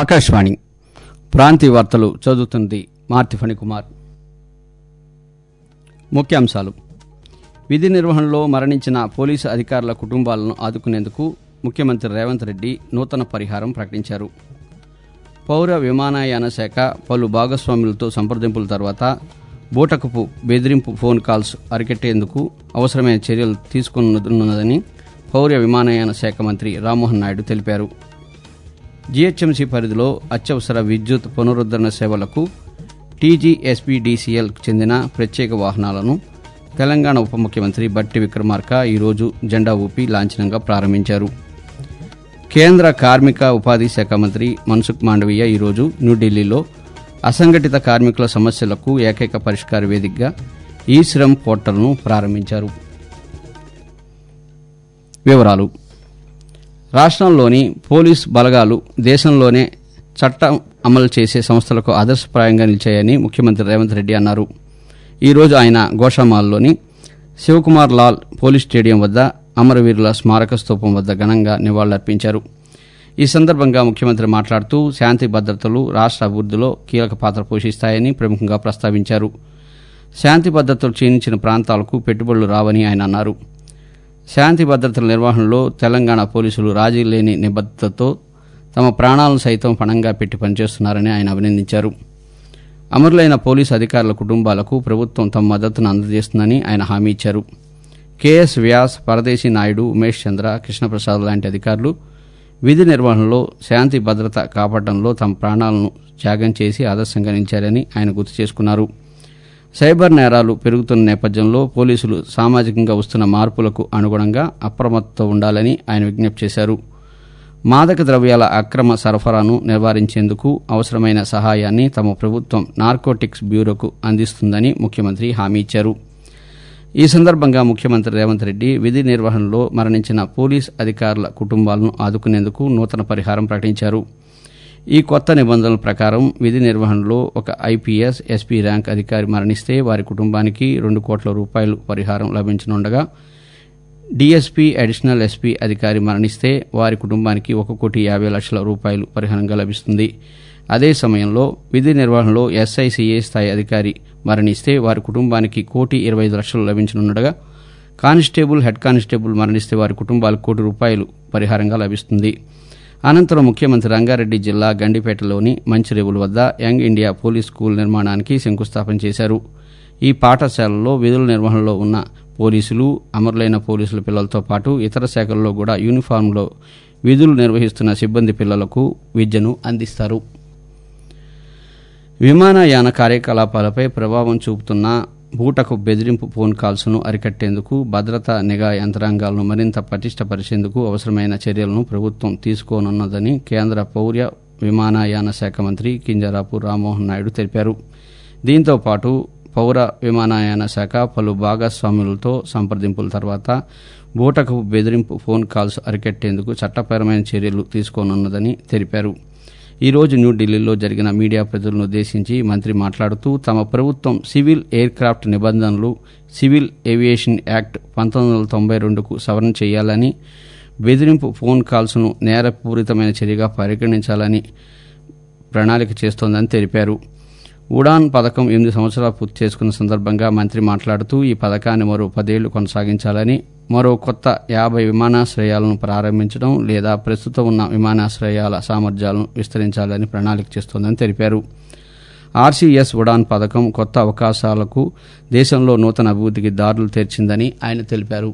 ఆకాశవాణి ప్రాంతీయ వార్తలు చదువుతుంది మార్తి ఫణికుమార్ ముఖ్యాంశాలు విధి నిర్వహణలో మరణించిన పోలీసు అధికారుల కుటుంబాలను ఆదుకునేందుకు ముఖ్యమంత్రి రేవంత్ రెడ్డి నూతన పరిహారం ప్రకటించారు పౌర విమానయాన శాఖ పలు భాగస్వాములతో సంప్రదింపుల తర్వాత బూటకపు బెదిరింపు ఫోన్ కాల్స్ అరికెట్టేందుకు అవసరమైన చర్యలు తీసుకున్నదని పౌర విమానయాన శాఖ మంత్రి రామ్మోహన్ నాయుడు తెలిపారు జీహెచ్ఎంసీ పరిధిలో అత్యవసర విద్యుత్ పునరుద్ధరణ సేవలకు టీజీఎస్పీడీసీఎల్కు చెందిన ప్రత్యేక వాహనాలను తెలంగాణ ఉప ముఖ్యమంత్రి బట్టి విక్రమార్క ఈరోజు జెండా ఊపి లాంఛనంగా ప్రారంభించారు కేంద్ర కార్మిక ఉపాధి శాఖ మంత్రి మన్సుఖ్ మాండవీయ ఈరోజు న్యూఢిల్లీలో అసంఘటిత కార్మికుల సమస్యలకు ఏకైక పరిష్కార వేదికగా ఈ శ్రమ్ పోర్టల్ను ప్రారంభించారు వివరాలు రాష్ట్రంలోని పోలీస్ బలగాలు దేశంలోనే చట్టం అమలు చేసే సంస్థలకు ఆదర్శప్రాయంగా నిలిచాయని ముఖ్యమంత్రి రేవంత్ రెడ్డి అన్నారు ఈరోజు ఆయన గోషామాల్లోని శివకుమార్ లాల్ పోలీస్ స్టేడియం వద్ద అమరవీరుల స్మారక స్తూపం వద్ద ఘనంగా నివాళులర్పించారు ఈ సందర్భంగా ముఖ్యమంత్రి మాట్లాడుతూ శాంతి భద్రతలు రాష్ట్ర అభివృద్ధిలో కీలక పాత్ర పోషిస్తాయని ప్రముఖంగా ప్రస్తావించారు శాంతి భద్రతలు క్షీణించిన ప్రాంతాలకు పెట్టుబడులు రావని ఆయన అన్నారు శాంతి భద్రతల నిర్వహణలో తెలంగాణ పోలీసులు రాజీ లేని నిబద్ధతతో తమ ప్రాణాలను సైతం పణంగా పెట్టి పనిచేస్తున్నారని ఆయన అభినందించారు అమరులైన పోలీసు అధికారుల కుటుంబాలకు ప్రభుత్వం తమ మద్దతును అందజేస్తుందని ఆయన హామీ ఇచ్చారు కేఎస్ వ్యాస్ పరదేశీ నాయుడు ఉమేష్ చంద్ర కృష్ణప్రసాద్ లాంటి అధికారులు విధి నిర్వహణలో శాంతి భద్రత కాపాడడంలో తమ ప్రాణాలను త్యాగం చేసి ఆదర్శంగా నిలిచారని ఆయన గుర్తు చేసుకున్నారు సైబర్ నేరాలు పెరుగుతున్న నేపథ్యంలో పోలీసులు సామాజికంగా వస్తున్న మార్పులకు అనుగుణంగా అప్రమత్తతో ఉండాలని ఆయన విజ్ఞప్తి చేశారు మాదక ద్రవ్యాల అక్రమ సరఫరాను నివారించేందుకు అవసరమైన సహాయాన్ని తమ ప్రభుత్వం నార్కోటిక్స్ బ్యూరోకు అందిస్తుందని ముఖ్యమంత్రి హామీ ఇచ్చారు ఈ సందర్భంగా ముఖ్యమంత్రి రేవంత్ రెడ్డి విధి నిర్వహణలో మరణించిన పోలీస్ అధికారుల కుటుంబాలను ఆదుకునేందుకు నూతన పరిహారం ప్రకటించారు ఈ కొత్త నిబంధనల ప్రకారం విధి నిర్వహణలో ఒక ఐపీఎస్ ఎస్పీ ర్యాంక్ అధికారి మరణిస్తే వారి కుటుంబానికి రెండు కోట్ల రూపాయలు పరిహారం లభించనుండగా డీఎస్పీ అడిషనల్ ఎస్పీ అధికారి మరణిస్తే వారి కుటుంబానికి ఒక కోటి యాభై లక్షల రూపాయలు పరిహారంగా లభిస్తుంది అదే సమయంలో విధి నిర్వహణలో ఎస్ఐసిఏ స్థాయి అధికారి మరణిస్తే వారి కుటుంబానికి కోటి ఇరవై ఐదు లక్షలు లభించనుండగా కానిస్టేబుల్ హెడ్ కానిస్టేబుల్ మరణిస్తే వారి కుటుంబాలకు కోటి రూపాయలు పరిహారంగా లభిస్తుంది అనంతరం ముఖ్యమంత్రి రంగారెడ్డి జిల్లా గండిపేటలోని మంచిరేవుల వద్ద యంగ్ ఇండియా పోలీస్ స్కూల్ నిర్మాణానికి శంకుస్థాపన చేశారు ఈ పాఠశాలలో విధుల నిర్వహణలో ఉన్న పోలీసులు అమరులైన పోలీసుల పిల్లలతో పాటు ఇతర శాఖల్లో కూడా యూనిఫారంలో విధులు నిర్వహిస్తున్న సిబ్బంది పిల్లలకు విద్యను అందిస్తారు విమానయాన కార్యకలాపాలపై ప్రభావం చూపుతున్న బూటకు బెదిరింపు ఫోన్ కాల్స్ను అరికట్టేందుకు భద్రతా నిఘా యంత్రాంగాలను మరింత పటిష్టపరిచేందుకు అవసరమైన చర్యలను ప్రభుత్వం తీసుకోనున్నదని కేంద్ర పౌర విమానయాన శాఖ మంత్రి కింజరాపు రామ్మోహన్ నాయుడు తెలిపారు దీంతో పాటు పౌర విమానయాన శాఖ పలు భాగస్వాములతో సంప్రదింపుల తర్వాత బూటకు బెదిరింపు ఫోన్ కాల్స్ అరికట్టేందుకు చట్టపరమైన చర్యలు తీసుకోనున్నదని తెలిపారు ఈ రోజు న్యూఢిల్లీలో జరిగిన మీడియా ప్రజలను ఉద్దేశించి మంత్రి మాట్లాడుతూ తమ ప్రభుత్వం సివిల్ ఎయిర్ క్రాఫ్ట్ నిబంధనలు సివిల్ ఏవియేషన్ యాక్ట్ పంతొమ్మిది వందల తొంభై రెండుకు సవరణ చేయాలని బెదిరింపు ఫోన్ కాల్స్ను నేరపూరితమైన చర్యగా పరిగణించాలని ప్రణాళిక చేస్తోందని తెలిపారు ఉడాన్ పథకం ఎనిమిది సంవత్సరాలు పూర్తి చేసుకున్న సందర్భంగా మంత్రి మాట్లాడుతూ ఈ పథకాన్ని మరో పదేళ్లు కొనసాగించాలని మరో కొత్త యాభై విమానాశ్రయాలను ప్రారంభించడం లేదా ప్రస్తుతం ఉన్న విమానాశ్రయాల సామర్థ్యాలను విస్తరించాలని ప్రణాళిక చేస్తోందని తెలిపారు ఆర్సీఎస్ ఉడాన్ పథకం కొత్త అవకాశాలకు దేశంలో నూతన అభివృద్ధికి దారులు తెరిచిందని ఆయన తెలిపారు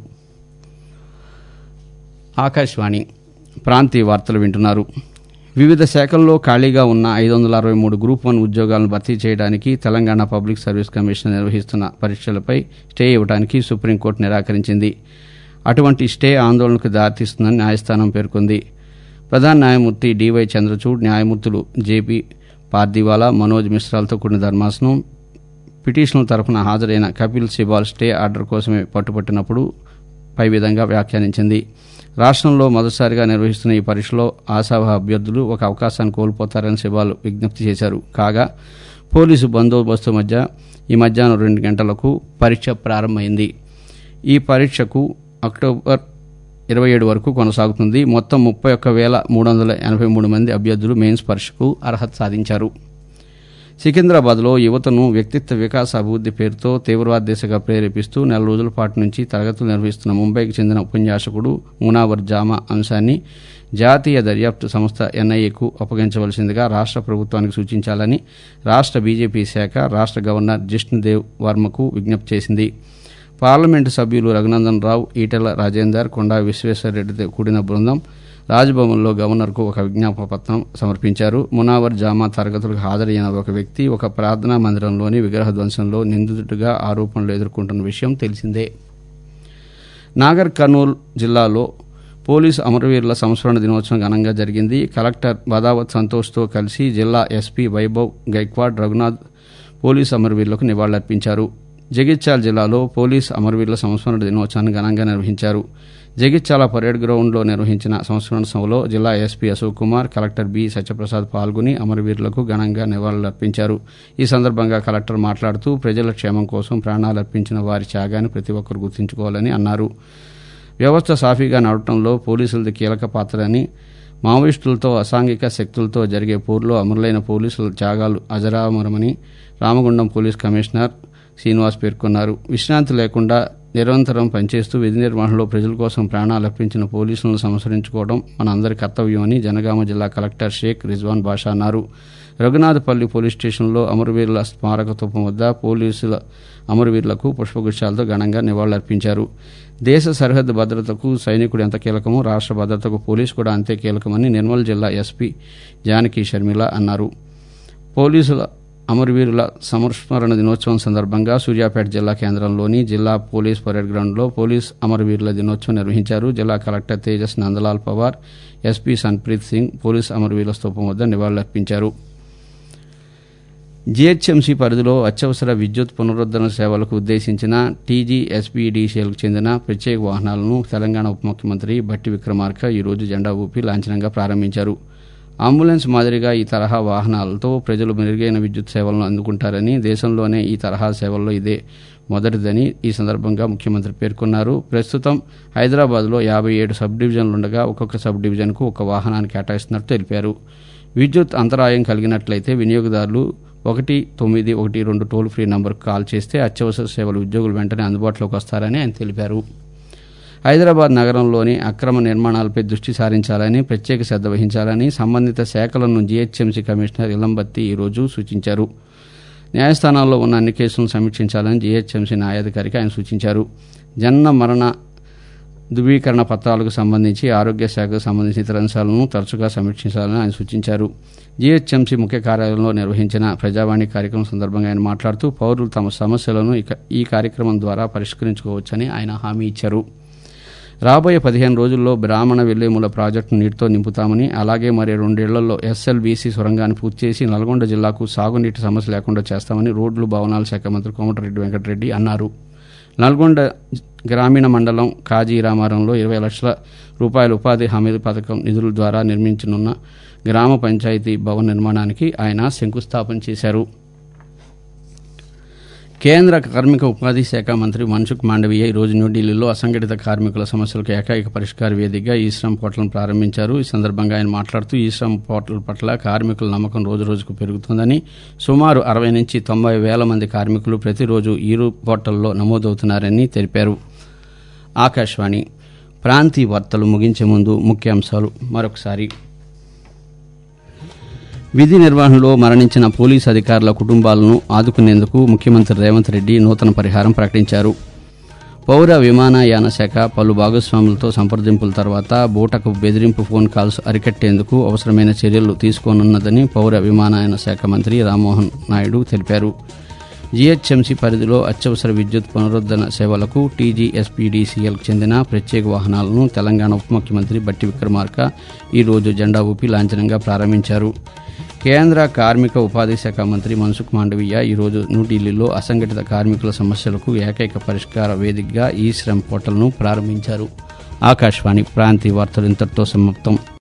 ఆకాశవాణి ప్రాంతీయ వార్తలు వింటున్నారు వివిధ శాఖల్లో ఖాళీగా ఉన్న ఐదు వందల అరవై మూడు గ్రూప్ వన్ ఉద్యోగాలను భర్తీ చేయడానికి తెలంగాణ పబ్లిక్ సర్వీస్ కమిషన్ నిర్వహిస్తున్న పరీక్షలపై స్టే ఇవ్వడానికి సుప్రీంకోర్టు నిరాకరించింది అటువంటి స్టే ఆందోళనకు దారితీస్తుందని న్యాయస్థానం పేర్కొంది ప్రధాన న్యాయమూర్తి డివై చంద్రచూడ్ న్యాయమూర్తులు జేపీ పార్దివాలా మనోజ్ మిశ్రాలతో కూడిన ధర్మాసనం పిటిషన్ల తరఫున హాజరైన కపిల్ సిబాల్ స్టే ఆర్డర్ కోసమే పట్టుపట్టినప్పుడు పై విధంగా వ్యాఖ్యానించింది రాష్ట్రంలో మొదటిసారిగా నిర్వహిస్తున్న ఈ పరీక్షలో ఆశావహ అభ్యర్థులు ఒక అవకాశాన్ని కోల్పోతారని శివాలు విజ్ఞప్తి చేశారు కాగా పోలీసు బందోబస్తు మధ్య ఈ మధ్యాహ్నం రెండు గంటలకు పరీక్ష ప్రారంభమైంది ఈ పరీక్షకు అక్టోబర్ ఇరవై ఏడు వరకు కొనసాగుతుంది మొత్తం ముప్పై ఒక్క వేల మూడు వందల ఎనభై మూడు మంది అభ్యర్థులు మెయిన్స్ పరీక్షకు అర్హత సాధించారు సికింద్రాబాద్లో యువతను వ్యక్తిత్వ వికాస అభివృద్ధి పేరుతో తీవ్రవాద దిశగా ప్రేరేపిస్తూ నెల రోజుల పాటు నుంచి తరగతులు నిర్వహిస్తున్న ముంబైకి చెందిన ఉపన్యాసకుడు మునావర్ జామా అంశాన్ని జాతీయ దర్యాప్తు సంస్థ ఎన్ఐఏకు అప్పగించవలసిందిగా రాష్ట్ర ప్రభుత్వానికి సూచించాలని రాష్ట్ర బీజేపీ శాఖ రాష్ట్ర గవర్నర్ జిష్ణుదేవ్ వర్మకు విజ్ఞప్తి చేసింది పార్లమెంటు సభ్యులు రఘునందన్ రావు ఈటెల రాజేందర్ కొండా విశ్వేశ్వరరెడ్డితో కూడిన బృందం రాజ్భవన్లో గవర్నర్కు ఒక విజ్ఞాపన పత్రం సమర్పించారు మునావర్ జామా తరగతులకు హాజరైన ఒక వ్యక్తి ఒక ప్రార్థనా మందిరంలోని విగ్రహ ధ్వంసంలో నిందితుడిగా ఆరోపణలు ఎదుర్కొంటున్న విషయం తెలిసిందే నాగర్ కర్నూలు జిల్లాలో పోలీసు అమరవీరుల సంస్మరణ దినోత్సవం ఘనంగా జరిగింది కలెక్టర్ బదావత్ సంతోష్తో కలిసి జిల్లా ఎస్పీ వైభవ్ గైక్వాడ్ రఘునాథ్ పోలీసు అమరవీరులకు నివాళులర్పించారు జగిత్యాల జిల్లాలో పోలీసు అమరవీరుల సంస్మరణ దినోత్సవాన్ని ఘనంగా నిర్వహించారు జగిత్యాల పరేడ్ గ్రౌండ్లో నిర్వహించిన సంస్మరణ సభలో జిల్లా SP Ashok Kumar collector B Satyaprasad పాల్గొని అమరవీరులకు ఘనంగా నివాళులర్పించారు ఈ సందర్భంగా కలెక్టర్ మాట్లాడుతూ ప్రజల క్షేమం కోసం ప్రాణాలర్పించిన వారి త్యాగాన్ని ప్రతి ఒక్కరు గుర్తుంచుకోవాలని అన్నారు వ్యవస్థ సాఫీగా నడవడంలో పోలీసులది కీలక పాత్రని మావోయిస్టులతో అసాంఘిక శక్తులతో జరిగే పోరులో అమరులైన పోలీసుల త్యాగాలు అజరామరమని రామగుండం పోలీస్ కమిషనర్ శ్రీనివాస్ పేర్కొన్నారు విశ్రాంతి లేకుండా నిరంతరం పనిచేస్తూ విధి నిర్వహణలో ప్రజల కోసం ప్రాణాలర్పించిన పోలీసులను సంస్కరించుకోవడం మనందరి కర్తవ్యమని జనగామ జిల్లా కలెక్టర్ షేక్ రిజ్వాన్ బాషా అన్నారు రఘునాథపల్లి పోలీస్ స్టేషన్లో అమరవీరుల స్మారక తుపం వద్ద పోలీసుల అమరవీరులకు పుష్పగుచ్చాలతో ఘనంగా నివాళులర్పించారు దేశ సరిహద్దు భద్రతకు సైనికుడు ఎంత కీలకమో రాష్ట్ర భద్రతకు పోలీసు కూడా అంతే కీలకమని నిర్మల్ జిల్లా ఎస్పీ జానకి షర్మిల అన్నారు పోలీసుల అమరవీరుల సంస్మరణ దినోత్సవం సందర్భంగా సూర్యాపేట జిల్లా కేంద్రంలోని జిల్లా పోలీస్ పరేడ్ గ్రౌండ్లో పోలీస్ అమరవీరుల దినోత్సవం నిర్వహించారు జిల్లా collector Tejas Nandlal Pawar SP Sanpreet Singh police అమరవీరుల స్తూపం వద్ద నివాళులర్పించారు జీహెచ్ఎంసీ పరిధిలో అత్యవసర విద్యుత్ పునరుద్ధరణ సేవలకు ఉద్దేశించిన టీజీఎస్పీడీసీఎల్కు చెందిన ప్రత్యేక వాహనాలను తెలంగాణ ఉప ముఖ్యమంత్రి బట్టి విక్రమార్క ఈరోజు జెండా ఊపి లాంఛనంగా ప్రారంభించారు అంబులెన్స్ మాదిరిగా ఈ తరహా వాహనాలతో ప్రజలు మెరుగైన విద్యుత్ సేవలను అందుకుంటారని దేశంలోనే ఈ తరహా సేవల్లో ఇదే మొదటిదని ఈ సందర్భంగా ముఖ్యమంత్రి పేర్కొన్నారు ప్రస్తుతం హైదరాబాద్లో యాభై ఏడు సబ్ డివిజన్లుండగా ఒక్కొక్క సబ్ డివిజన్కు ఒక వాహనాన్ని కేటాయిస్తున్నట్టు తెలిపారు విద్యుత్ అంతరాయం కలిగినట్లయితే వినియోగదారులు ఒకటి తొమ్మిది ఒకటి రెండు టోల్ ఫ్రీ నంబర్కు కాల్ చేస్తే అత్యవసర సేవల ఉద్యోగులు వెంటనే అందుబాటులోకి వస్తారని ఆయన తెలిపారు హైదరాబాద్ నగరంలోని అక్రమ నిర్మాణాలపై దృష్టి సారించాలని ప్రత్యేక శ్రద్ధ వహించాలని సంబంధిత శాఖలను జీహెచ్ఎంసీ కమిషనర్ ఇలంబత్తి ఈరోజు సూచించారు న్యాయస్థానాల్లో ఉన్న అన్ని కేసులను సమీక్షించాలని జీహెచ్ఎంసీ న్యాయాధికారికి ఆయన సూచించారు జన్మ మరణ ధృవీకరణ పత్రాలకు సంబంధించి ఆరోగ్య శాఖకు సంబంధించిన ఇతర అంశాలను తరచుగా సమీక్షించాలని ఆయన సూచించారు జీహెచ్ఎంసీ ముఖ్య కార్యాలయంలో నిర్వహించిన ప్రజావాణి కార్యక్రమం సందర్భంగా ఆయన మాట్లాడుతూ పౌరులు తమ సమస్యలను ఇక- ఈ కార్యక్రమం ద్వారా పరిష్కరించుకోవచ్చని ఆయన హామీ ఇచ్చారు రాబోయే పదిహేను రోజుల్లో బ్రాహ్మణ వెల్లేముల ప్రాజెక్టును నీటితో నింపుతామని అలాగే మరి రెండేళ్లలో ఎస్ఎల్బీసీ సొరంగాన్ని పూర్తి చేసి నల్గొండ జిల్లాకు సాగునీటి సమస్య లేకుండా చేస్తామని రోడ్లు భవనాల శాఖ మంత్రి కోమటిరెడ్డి వెంకటరెడ్డి అన్నారు నల్గొండ గ్రామీణ మండలం కాజీ రామారంలో ఇరవై లక్షల రూపాయల ఉపాధి హామీ పథకం నిధుల ద్వారా నిర్మించనున్న గ్రామ పంచాయతీ భవన నిర్మాణానికి ఆయన శంకుస్థాపన చేశారు కేంద్ర కార్మిక ఉపాధి శాఖ మంత్రి మన్సుఖ్ మాండవీయ ఈ రోజు న్యూఢిల్లీలో అసంఘటిత కార్మికుల సమస్యలకు ఏకైక పరిష్కార వేదికగా ఈ శ్రమ్ పోర్టల్ను ప్రారంభించారు ఈ సందర్భంగా ఆయన మాట్లాడుతూ ఈ శ్రమ్ పోర్టల్ పట్ల కార్మికుల నమ్మకం రోజు రోజుకు పెరుగుతుందని సుమారు అరవై నుంచి తొంభై వేల మంది కార్మికులు ప్రతిరోజు ఈ రూ- పోర్టల్లో నమోదవుతున్నారని తెలిపారు ఆకాశవాణి ప్రాంతీయ వార్తలు ముగించే ముందు ముఖ్యాంశాలు మరొకసారి విధి నిర్వహణలో మరణించిన పోలీసు అధికారుల కుటుంబాలను ఆదుకునేందుకు ముఖ్యమంత్రి రేవంత్ రెడ్డి నూతన పరిహారం ప్రకటించారు పౌర విమానయాన శాఖ పలు భాగస్వాములతో సంప్రదింపుల తర్వాత బూటకు బెదిరింపు ఫోన్ కాల్స్ అరికట్టేందుకు అవసరమైన చర్యలు తీసుకోనున్నదని పౌర విమానయాన శాఖ మంత్రి రామ్మోహన్ నాయుడు తెలిపారు జీహెచ్ఎంసీ పరిధిలో అత్యవసర విద్యుత్ పునరుద్ధరణ సేవలకు టీజీఎస్పీడీసీఎల్కు చెందిన ప్రత్యేక వాహనాలను తెలంగాణ ఉప ముఖ్యమంత్రి బట్టి విక్రమార్క ఈరోజు జెండా ఊపి లాంఛనంగా ప్రారంభించారు కేంద్ర కార్మిక ఉపాధి శాఖ మంత్రి మన్సుఖ్ మాండవీయ ఈరోజు న్యూఢిల్లీలో అసంఘటిత కార్మికుల సమస్యలకు ఏకైక పరిష్కార వేదికగా ఈ శ్రమ్ పోర్టల్ను ప్రారంభించారు ఆకాశవాణి ప్రాంతీయ వార్తలు ఇంతటితో సమాప్తం